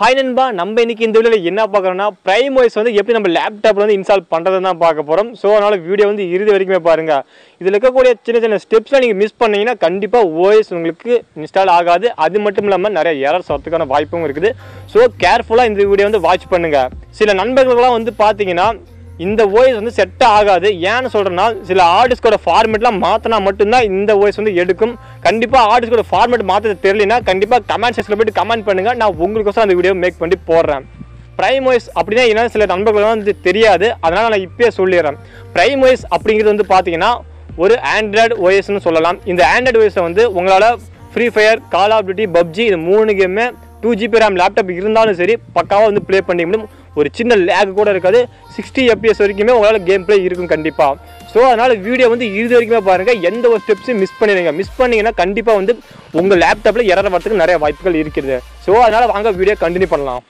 hi நண்பா நம்ம இன்னைக்கு இந்த வீடியோவில் என்ன பார்க்குறோம்னா பிரைம் OS வந்து எப்படி நம்ம லேப்டாப்பில் வந்து இன்ஸ்டால் பண்ணுறதுன்னு தான் பார்க்க போகிறோம் ஸோ அதனால் வீடியோ வந்து இறுதி வரைக்குமே பாருங்க இதில் இருக்கக்கூடிய சின்ன சின்ன ஸ்டெப்ஸ்லாம் நீங்கள் மிஸ் பண்ணீங்கன்னா கண்டிப்பாக ஓஎஸ் உங்களுக்கு இன்ஸ்டால் ஆகாது அது மட்டும் இல்லாமல் நிறைய எரர்ஸ் வரதுக்கான வாய்ப்பும் இருக்குது ஸோ கேர்ஃபுல்லாக இந்த வீடியோ வந்து வாட்ச் பண்ணுங்க சில நண்பர்கள்லாம் வந்து பார்த்தீங்கன்னா இந்த ஓஎஸ் வந்து செட் ஆகாது ஏன்னு சொல்கிறேன்னா சில ஆர்டிஸ்கோட ஃபார்மேட்லாம் மாற்றினா மட்டும்தான் இந்த ஓஎஸ் வந்து எடுக்கும் கண்டிப்பாக ஆர்டிஸ்கோட ஃபார்மேட் மாற்ற தெரியலனா கண்டிப்பாக கமெண்ட் செக்ஷனில் போயிட்டு கமெண்ட் பண்ணுங்கள் நான் உங்களுக்கோசம் அந்த வீடியோ மேக் பண்ணி போடுறேன் ப்ரைம் ஓஎஸ் அப்படின்னா என்ன சில நண்பர்களும் வந்து தெரியாது அதனால் நான் இப்பயே சொல்லிடுறேன் ப்ரைம் ஓஎஸ் அப்படிங்கிறது வந்து பார்த்தீங்கன்னா ஒரு ஆண்ட்ராய்டு ஓஎஸ்னு சொல்லலாம் இந்த ஆண்ட்ராய்டு ஓஎஸை வந்து உங்களால் free fire call of duty PUBG இது மூணு கேமே டூ ஜிபி ரேம் லேப்டாப் இருந்தாலும் சரி பக்காவாக வந்து ப்ளே பண்ணி முடியும் ஒரு சின்ன லேக் கூட இருக்காது சிக்ஸ்டி எஃப்பிஎஸ் வரைக்குமே உங்களால் கேம் ப்ளே இருக்கும் கண்டிப்பாக ஸோ அதனால் வீடியோ வந்து இறுதி வரைக்குமே பாருங்கள் எந்த ஒரு ஸ்டெப்ஸும் மிஸ் பண்ணிடுங்க மிஸ் பண்ணீங்கன்னா கண்டிப்பாக வந்து உங்கள் லேப்டாப்பில் எரர் வரதுக்கு நிறைய வாய்ப்புகள் இருக்குது ஸோ அதனால் வாங்க வீடியோ கண்டினியூ பண்ணலாம்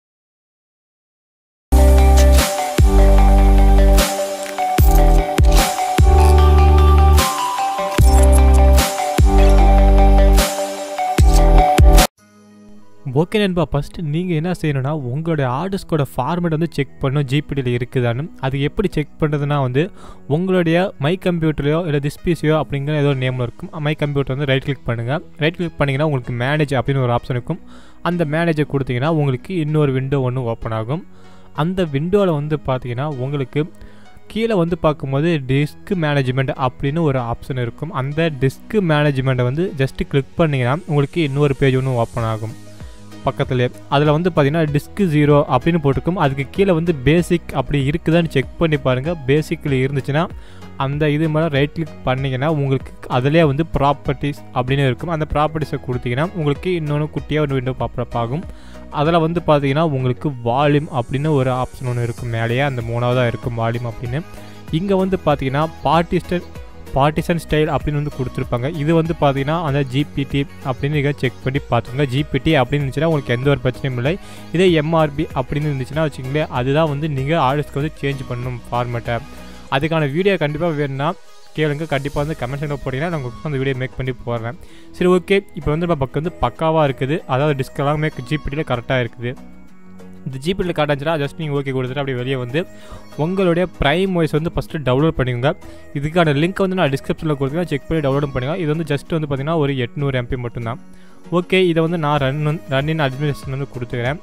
ஓகே நண்பா ஃபஸ்ட்டு நீங்கள் என்ன செய்யணும்னா உங்களுடைய ஆர்டர்ஸ்கோட ஃபார்மேட் வந்து செக் பண்ணணும் ஜிபிடியில் இருக்குதான்னு அது எப்படி செக் பண்ணுறதுனா வந்து உங்களுடைய மை கம்ப்யூட்டரையோ இல்லை திஸ்பிசியோ அப்படிங்கிற ஏதோ நேமில் இருக்கும் மை கம்ப்யூட்டர் வந்து ரைட் கிளிக் பண்ணுங்கள் ரைட் கிளிக் பண்ணிங்கன்னா உங்களுக்கு மேனேஜ் அப்படின்னு ஒரு ஆப்ஷன் இருக்கும் அந்த மேனேஜை கொடுத்தீங்கன்னா உங்களுக்கு இன்னொரு விண்டோ ஒன்று ஓப்பன் ஆகும் அந்த விண்டோவில் வந்து பார்த்தீங்கன்னா உங்களுக்கு கீழே வந்து பார்க்கும்போது டிஸ்க் மேனேஜ்மெண்ட் அப்படின்னு ஒரு ஆப்ஷன் இருக்கும் அந்த டிஸ்க் மேனேஜ்மெண்ட்டை வந்து ஜஸ்ட்டு கிளிக் பண்ணிங்கன்னா உங்களுக்கு இன்னொரு பேஜ் ஒன்று ஓப்பன் ஆகும் பக்கத்துலேயே அதில் வந்து பார்த்தீங்கன்னா டிஸ்க் ஜீரோ அப்படின்னு போட்டிருக்கும் அதுக்கு கீழே வந்து பேசிக் அப்படி இருக்குதான்னு செக் பண்ணி பாருங்கள் பேசிக்கில் இருந்துச்சுன்னா அந்த இது மேலே ரைட் கிளிக் பண்ணிங்கன்னா உங்களுக்கு அதிலே வந்து ப்ராப்பர்ட்டிஸ் அப்படின்னு இருக்கும் அந்த ப்ராப்பர்ட்டிஸை கொடுத்தீங்கன்னா உங்களுக்கு இன்னொன்று குட்டியாக ஒரு விண்டோ பாப்பப் ஆகும் அதில் வந்து பார்த்தீங்கன்னா உங்களுக்கு வால்யூம் அப்படின்னு ஒரு ஆப்ஷன் ஒன்று இருக்கும் மேலேயே அந்த மூணாவதாக இருக்கும் வால்யூம் அப்படின்னு இங்கே வந்து பார்த்தீங்கன்னா பார்ட்டிஸ்டர் பார்ட்டிசன் ஸ்டைல் அப்படின்னு வந்து கொடுத்துருப்பாங்க இது வந்து பார்த்தீங்கன்னா அந்த ஜிபிடி அப்படின்னு நீங்கள் செக் பண்ணி பார்த்துக்கோங்க ஜிபிடி அப்படின்னு இருந்துச்சுன்னா உங்களுக்கு எந்த ஒரு பிரச்சனையும் இல்லை இதே எம்ஆர்பி அப்படின்னு இருந்துச்சுன்னா வச்சுங்களேன் அதுதான் வந்து நீங்கள் ஆர்டர்ஸ்க்கு வந்து சேஞ்ச் பண்ணணும் ஃபார்மேட்டை அதுக்கான வீடியோ கண்டிப்பாக வேணும்னா கேளுங்க கண்டிப்பாக வந்து கமெண்ட் சென்டர் போட்டிங்கன்னா நான் உங்களுக்கு அந்த வீடியோ மேக் பண்ணி போடுறேன் சரி ஓகே இப்போ வந்து நம்ம பக்கம் வந்து பக்காவாக இருக்குது அதாவது டிஸ்க் எல்லாமே ஜிபிடியில் கரெக்டாக இருக்குது இந்த ஜிபியில் காட்டாச்சுன்னா ஜஸ்ட் நீங்கள் ஓகே கொடுத்துட்டு அப்படியே வெளியே வந்து உங்களுடைய ப்ரைம் வாய்ஸ் வந்து ஃபஸ்ட்டு டவுன்லோட் பண்ணிக்கோங்க இதுக்கான லிங்க் வந்து நான் டிஸ்கிரிப்ஷனில் கொடுத்துருக்கேன் செக் பண்ணி டவுன்லோட் பண்ணுங்கள் இது வந்து ஜஸ்ட் வந்து பார்த்திங்கன்னா ஒரு எட்நூறு எம்பி மட்டும்தான் ஓகே இதை வந்து நான் ரன் ரன் இன் அட்மினிஸ்ட்ரேஷன் வந்து கொடுத்துக்கிறேன்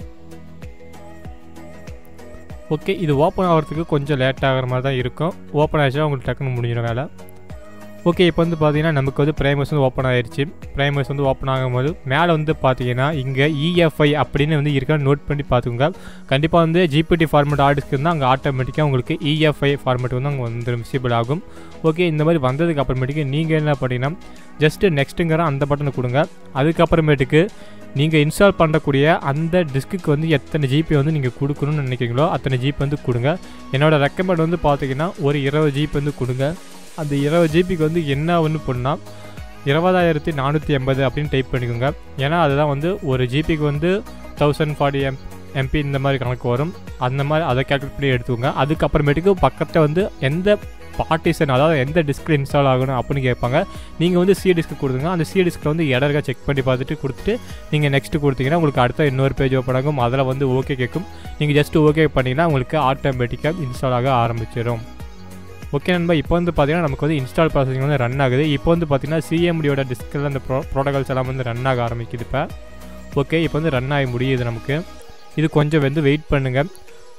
ஓகே இது ஓப்பன் ஆகிறதுக்கு கொஞ்சம் லேட் ஆகிற மாதிரி தான் இருக்கும் ஓப்பன் ஆகிடுச்சா உங்களுக்கு டக்குன்னு முடிஞ்சிடும் வேலை ஓகே இப்போ வந்து பார்த்தீங்கன்னா நமக்கு வந்து ப்ரைமர்ஸ் வந்து ஓப்பன் ஆயிடுச்சு ப்ரைமர்ஸ் வந்து ஓப்பன் ஆகும்போது மேலே வந்து பார்த்தீங்கன்னா இங்கே இஎஃப்ஐ அப்படின்னு வந்து இருக்கா நோட் பண்ணி பார்த்துக்கோங்க கண்டிப்பாக வந்து ஜிபிடி ஃபார்மேட் ஆர்டர்ஸ்க்கு இருந்தால் அங்கே ஆட்டோமேட்டிக்காக உங்களுக்கு இஎஃப்ஐ ஃபார்மேட் வந்து அங்கே வந்து விசிபிள் ஆகும் ஓகே இந்த மாதிரி வந்ததுக்கு அப்புறமேட்டுக்கு நீங்கள் என்ன பண்ணீங்கன்னா ஜஸ்ட்டு நெக்ஸ்ட்டுங்கிற அந்த பட்டனை கொடுங்க அதுக்கப்புறமேட்டுக்கு நீங்கள் இன்ஸ்டால் பண்ணக்கூடிய அந்த டிஸ்க்குக்கு வந்து எத்தனை ஜிபி வந்து நீங்கள் கொடுக்கணும்னு நினைக்கிறீங்களோ அத்தனை ஜிபி வந்து கொடுங்க என்னோடய ரெக்கமெண்ட் வந்து பார்த்தீங்கன்னா ஒரு இருபது ஜிபி வந்து கொடுங்க அந்த இருபது ஜிபிக்கு வந்து என்ன ஒன்று பண்ணால் இருபதாயிரத்தி நானூற்றி எண்பது அப்படின்னு டைப் பண்ணிக்கோங்க ஏன்னா அதுதான் வந்து ஒரு ஜிபிக்கு வந்து தௌசண்ட் ஃபார்ட்டி எம் எம்பி இந்த மாதிரி கணக்கு வரும் அந்த மாதிரி அதை கேல்குலேட் பண்ணி எடுத்துக்கோங்க அதுக்கப்புறமேட்டுக்கு பக்கத்தில் வந்து எந்த பார்ட்டிஷன் அதாவது எந்த டிஸ்கில் இன்ஸ்டால் ஆகணும் அப்படின்னு கேட்பாங்க நீங்கள் வந்து சி டிஸ்க்கு கொடுத்துங்க அந்த சி டிஸ்கில் வந்து இடம் இருக்கா செக் பண்ணி பார்த்துட்டு கொடுத்துட்டு நீங்கள் நெக்ஸ்ட்டு கொடுத்தீங்கன்னா உங்களுக்கு அடுத்த இன்னொரு பேஜ் ஓப்பன் ஆகும் அதில் வந்து ஓகே கேட்கும் நீங்கள் ஜஸ்ட் ஓகே பண்ணிங்கன்னா உங்களுக்கு ஆட்டோமேட்டிக்காக இன்ஸ்டால் ஆக ஆரம்பிச்சிடும் ஓகே நண்பா இப்போ வந்து பார்த்தீங்கன்னா நமக்கு வந்து இன்ஸ்டால் ப்ராசஸிங் வந்து ரன் ஆகுது இப்போ வந்து பார்த்தீங்கன்னா சிஎம்டியோட டிஸ்கில் அந்த ப்ரோ ப்ரோட்டோகால்ஸ் எல்லாம் வந்து ரன் ஆக ஆரம்பிக்குது இப்போ ஓகே இப்போ வந்து ரன் ஆகி முடியுது நமக்கு இது கொஞ்சம் வந்து வெயிட் பண்ணுங்கள்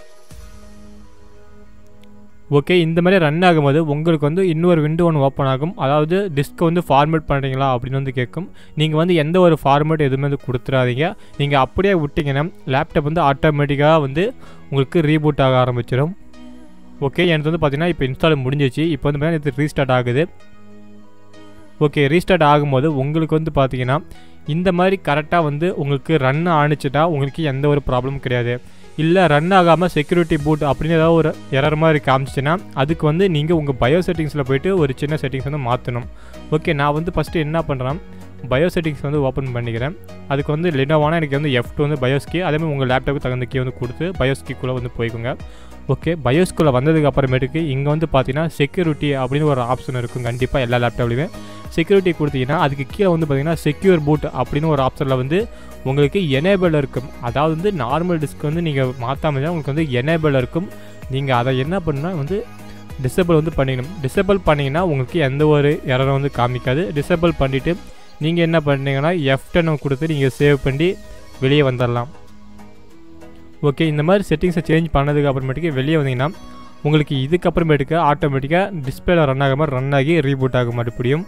ஓகே இந்த மாதிரி ரன் ஆகும்போது உங்களுக்கு வந்து இன்னொரு விண்டோ ஒன்று ஓப்பன் ஆகும் அதாவது டிஸ்க்கை வந்து ஃபார்மேட் பண்ணுறீங்களா அப்படின்னு வந்து கேட்கும் நீங்கள் வந்து எந்த ஒரு ஃபார்மேட் எதுவுமே வந்து கொடுத்துடாதீங்க நீங்கள் அப்படியே விட்டிங்கன்னா லேப்டாப் வந்து ஆட்டோமேட்டிக்காக வந்து உங்களுக்கு ரீபூட் ஆக ஆரம்பிச்சிடும் ஓகே எனக்கு வந்து பார்த்தீங்கன்னா இப்போ இன்ஸ்டால் முடிஞ்சிச்சு இப்போ வந்து பார்த்தீங்கன்னா இது ரீஸ்டார்ட் ஆகுது ஓகே ரீஸ்டார்ட் ஆகும்போது உங்களுக்கு வந்து பார்த்தீங்கன்னா இந்த மாதிரி கரெக்டாக வந்து உங்களுக்கு ரன் ஆணுச்சுன்னா உங்களுக்கு எந்த ஒரு ப்ராப்ளமும் கிடையாது இல்லை ரன் ஆகாமல் செக்யூரிட்டி பூட் அப்படின்னு ஏதாவது ஒரு எரர் மாதிரி காமிச்சிச்சுன்னா அதுக்கு வந்து நீங்கள் உங்கள் பயோ செட்டிங்ஸில் போயிட்டு ஒரு சின்ன செட்டிங்ஸ் வந்து மாற்றணும் ஓகே நான் வந்து ஃபஸ்ட்டு என்ன பண்ணுறேன் பயோ செட்டிங்ஸ் வந்து ஓப்பன் பண்ணிக்கிறேன் அதுக்கு வந்து லினோவானா எனக்கு வந்து எஃப் டூ வந்து பயோஸ்கி அதேமாதிரி உங்கள் லேப்டாப்புக்கு தகுந்த கீ வந்து கொடுத்து பயோஸ்கிக்குள்ளே வந்து போய்க்குங்க ஓகே பயோஸ்குள்ளே வந்ததுக்கு அப்புறமேட்டுக்கு இங்கே வந்து பார்த்தீங்கன்னா செக்யூரிட்டி அப்படின்னு ஒரு ஆப்ஷன் இருக்கும் கண்டிப்பாக எல்லா லேப்டாப்லையுமே செக்யூரிட்டி கொடுத்தீங்கன்னா அதுக்கு கீழே வந்து பார்த்தீங்கன்னா செக்யூர் பூட் அப்படின்னு ஒரு ஆப்ஷனில் வந்து உங்களுக்கு எனேபிள் இருக்கும் அதாவது வந்து நார்மல் டிஸ்க் வந்து நீங்கள் மாற்றாம உங்களுக்கு வந்து எனேபிள் இருக்கும் நீங்கள் அதை என்ன பண்ணால் வந்து டிசேபிள் வந்து பண்ணிக்கணும் டிசேபிள் பண்ணிங்கன்னா உங்களுக்கு எந்த ஒரு எரரும் வந்து காமிக்காது டிசேபிள் பண்ணிவிட்டு நீங்கள் என்ன பண்ணீங்கன்னா எஃப் டென் கொடுத்து நீங்கள் சேவ் பண்ணி வெளியே வந்துடலாம் ஓகே இந்த மாதிரி செட்டிங்ஸை சேஞ்ச் பண்ணதுக்கு அப்புறமேட்டுக்கு வெளியே வந்தீங்கன்னா உங்களுக்கு இதுக்கப்புறமேட்டுக்கு ஆட்டோமேட்டிக்காக டிஸ்பிளேல ரன் ஆகாமல் ரன் ஆகி ரீபூட் ஆக மறுபடியும்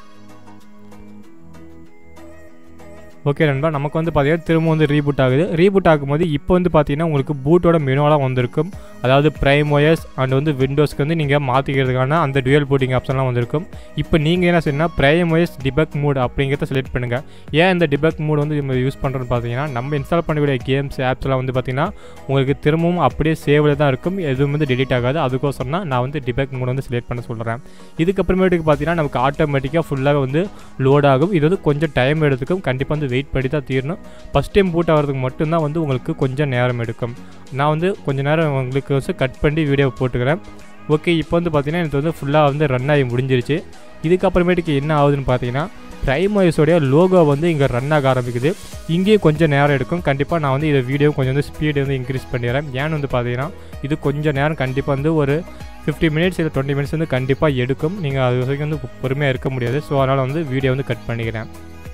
ஓகே நண்பா நமக்கு வந்து பார்த்தீங்கன்னா திரும்ப வந்து ரீபூட் ஆகுது ரீபூட் ஆகும்போது இப்போ வந்து பார்த்தீங்கன்னா உங்களுக்கு பூட்டோட மெனுவெலாம் வந்திருக்கும் அதாவது ப்ரைம் OS அண்ட் வந்து விண்டோஸ்க்கு வந்து நீங்கள் மாற்றிக்கிறதுக்கான அந்த டுவல் பூட்டிங் ஆப்ஷன்லாம் வந்திருக்கும் இப்போ நீங்கள் என்ன செய்யணும்னா ப்ரைம் OS டிபக் மூட் அப்படிங்கிறத செலக்ட் பண்ணுங்கள் ஏன் இந்த டிபக் மூட் வந்து நம்ம யூஸ் பண்ணுறோன்னு பார்த்தீங்கன்னா நம்ம இன்ஸ்டால் பண்ணக்கூடிய கேம்ஸ் ஆப்ஸ்லாம் வந்து பார்த்தீங்கன்னா உங்களுக்கு திரும்பவும் அப்படியே சேவில் தான் இருக்கும் எதுவும் வந்து டெலிட் ஆகாது அதுக்கோசரம் தான் நான் வந்து டிபக் மூட் வந்து செலக்ட் பண்ண சொல்கிறேன் இதுக்கப்புறமேட்டுக்கு பார்த்தீங்கன்னா நமக்கு ஆட்டோமேட்டிக்காக ஃபுல்லாக வந்து லோட் ஆகும் இது வந்து கொஞ்சம் டைம் எடுத்துக்கும் கண்டிப்பாக வந்து வெயிட் பண்ணி தான் தீரணும் ஃபஸ்ட் டைம் பூட் ஆகிறதுக்கு மட்டும்தான் வந்து உங்களுக்கு கொஞ்சம் நேரம் எடுக்கும் நான் வந்து கொஞ்ச நேரம் உங்களுக்கு வந்து கட் பண்ணி வீடியோ போட்டுக்கிறேன் ஓகே இப்போ வந்து பார்த்தீங்கன்னா எனக்கு வந்து ஃபுல்லாக வந்து ரன் ஆகி முடிஞ்சிருச்சு இதுக்கப்புறமேட்டுக்கு என்ன ஆகுதுன்னு பார்த்தீங்கன்னா ப்ரைமோஸோடைய லோகோ வந்து இங்கே ரன் ஆக ஆரம்பிக்குது இங்கேயும் கொஞ்சம் நேரம் எடுக்கும் கண்டிப்பாக நான் வந்து இதை வீடியோ கொஞ்சம் வந்து ஸ்பீடு வந்து இன்க்ரீஸ் பண்ணிடுறேன் ஏன்னு வந்து பார்த்தீங்கன்னா இது கொஞ்சம் நேரம் கண்டிப்பாக வந்து ஒரு ஃபிஃப்டி மினிட்ஸ் இல்லை டுவெண்ட்டி மினிட்ஸ் வந்து கண்டிப்பாக எடுக்கும் நீங்கள் அது வரைக்கும் வந்து பொறுமையாக இருக்க முடியாது ஸோ அதனால் வந்து வீடியோ வந்து கட் பண்ணிக்கிறேன்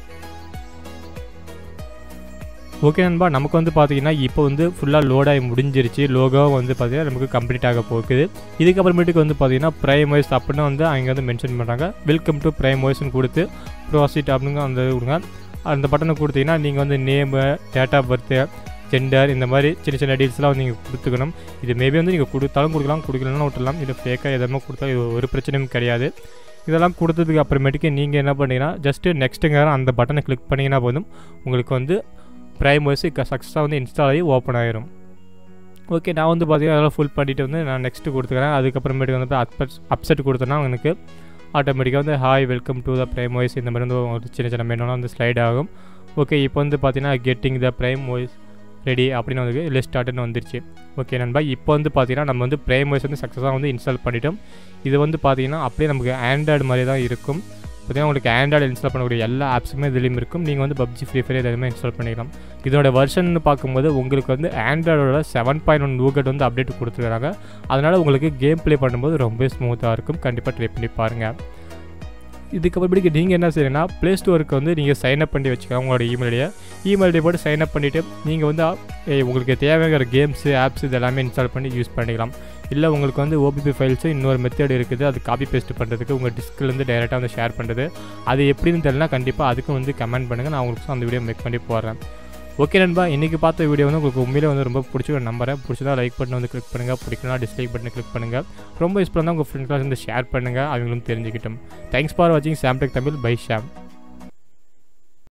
ஓகே நண்பா நமக்கு வந்து பார்த்தீங்கன்னா இப்போ வந்து ஃபுல்லாக லோடாகி முடிஞ்சிருச்சு லோகோ வந்து பார்த்தீங்கன்னா நமக்கு கம்ப்ளீட் ஆக போகுது இதுக்கப்புறமேட்டுக்கு வந்து பார்த்தீங்கன்னா ப்ரைம் வாய்ஸ் அப்படின்னு வந்து அவங்க வந்து மென்ஷன் பண்ணுறாங்க வெல்கம் டு ப்ரைம் வாய்ஸ்னு கொடுத்து ப்ராசிட் அப்படின்னு அந்த கொடுங்க அந்த பட்டனை கொடுத்தீங்கன்னா நீங்கள் வந்து name date of birth gender இந்த மாதிரி சின்ன சின்ன டீல்ஸ்லாம் வந்து நீங்கள் கொடுத்துக்கணும் இது மேபி வந்து நீங்கள் கொடுத்தாலும் கொடுக்கலாம் கொடுக்கலன்னா விட்டுலாம் இல்லை ஃபேக்காக எதுவுமே கொடுத்தா இது ஒரு பிரச்சனையும் கிடையாது இதெல்லாம் கொடுத்ததுக்கு அப்புறமேட்டுக்கு நீங்கள் என்ன பண்ணீங்கன்னா ஜஸ்ட்டு நெக்ஸ்ட்டுங்கிற அந்த பட்டனை கிளிக் பண்ணிங்கன்னா போதும் உங்களுக்கு வந்து ப்ரைம் ஓஎஸ் சக்ஸஸாக வந்து இன்ஸ்டால் ஆகி ஓப்பன் ஆயிரும் ஓகே நான் வந்து பார்த்தீங்கன்னா அதெல்லாம் ஃபுல் பண்ணிவிட்டு வந்து நான் நெக்ஸ்ட்டு கொடுத்துக்கிறேன் அதுக்கப்புறமேட்டுக்கு வந்து அப்செட் அப்செட் கொடுத்தேன்னா எனக்கு ஆட்டோமேட்டிக்காக வந்து hi welcome to the prime voice இந்த மாதிரி வந்து ஒரு சின்ன சின்ன மெனுலாம் வந்து ஸ்லைட் ஆகும் ஓகே இப்போ வந்து பார்த்தீங்கன்னா getting the prime voice ready அப்படின்னு வந்து இல்லை ஸ்டார்ட்னு வந்துருச்சு ஓகே நண்பா இப்போ வந்து பார்த்தீங்கன்னா நம்ம வந்து ப்ரைம் வாய்ஸ் வந்து சக்ஸஸாக வந்து இன்ஸ்டால் பண்ணிட்டோம் இது வந்து பார்த்தீங்கன்னா அப்படியே நமக்கு ஆண்ட்ராய்டு மாதிரி தான் இருக்கும் பார்த்தீங்கன்னா உங்களுக்கு ஆண்ட்ராய்டு இன்ஸ்டால் பண்ணக்கூடிய எல்லா ஆப்ஸுமே இதுலேயும் இருக்கும் நீங்கள் வந்து பப்ஜி ஃப்ரீ ஃபயர் எதுவுமே இன்ஸ்டால் பண்ணிக்கலாம் இதோட வெர்ஷன் பார்க்கும்போது உங்களுக்கு வந்து ஆண்ட்ராய்டோட செவன் பாயிண்ட் ஒன் லூகட் வந்து அப்டேட் கொடுத்துருக்காங்க அதனால் உங்களுக்கு கேம் ப்ளே பண்ணும்போது ரொம்ப ஸ்மூத்தாக இருக்கும் கண்டிப்பாக ட்ரை பண்ணி பாருங்கள் இதுக்கப்புறமேட்டுக்கு நீங்கள் என்ன செய்யணும்னா ப்ளே ஸ்டோருக்கு வந்து நீங்கள் சைன் அப் பண்ணி வச்சுக்கலாம் உங்களோட இமெயிலையே இமெயில் ஐடி போட்டு சைன் அப் பண்ணிவிட்டு நீங்கள் வந்து ஏய், உங்களுக்கு தேவைங்கிற கேம்ஸு ஆப்ஸ் இது எல்லாமே இன்ஸ்டால் பண்ணி யூஸ் பண்ணிக்கலாம் இல்லை உங்களுக்கு வந்து ஓபிபி ஃபைல்ஸு இன்னொரு மெத்தட் இருக்குது அது காப்பி பேஸ்ட் பண்ணுறதுக்கு உங்கள் டிஸ்க்லேருந்து டைரெக்டாக வந்து ஷேர் பண்ணுறது அது எப்படின்னு தெரியலனா கண்டிப்பாக அதுக்கும் வந்து கமெண்ட் பண்ணுங்கள் நான் உங்களுக்கு அந்த வீடியோ மேக் பண்ணி போடுறேன் ஓகே நண்பா இன்றைக்கி பார்த்த வீடியோ வந்து உங்களுக்கு உண்மையிலே வந்து ரொம்ப பிடிச்சி நம்புறேன் பிடிச்சதா லைக் பட்டன் வந்து கிளிக் பண்ணுங்கள் பிடிக்கலாம் டிஸ்லைக் பட்டன் கிளிக் பண்ணுங்கள் ரொம்ப யூஸ்ஃபுல்லாக இருந்தால் உங்கள் ஃப்ரெண்ட்ஸ்லாம் வந்து ஷேர் பண்ணுங்கள் அவங்களும் தெரிஞ்சுக்கிட்டோம் தேங்க்ஸ் ஃபார் வாட்சிங் சாம்டெக் தமிழ் பை ஷாம்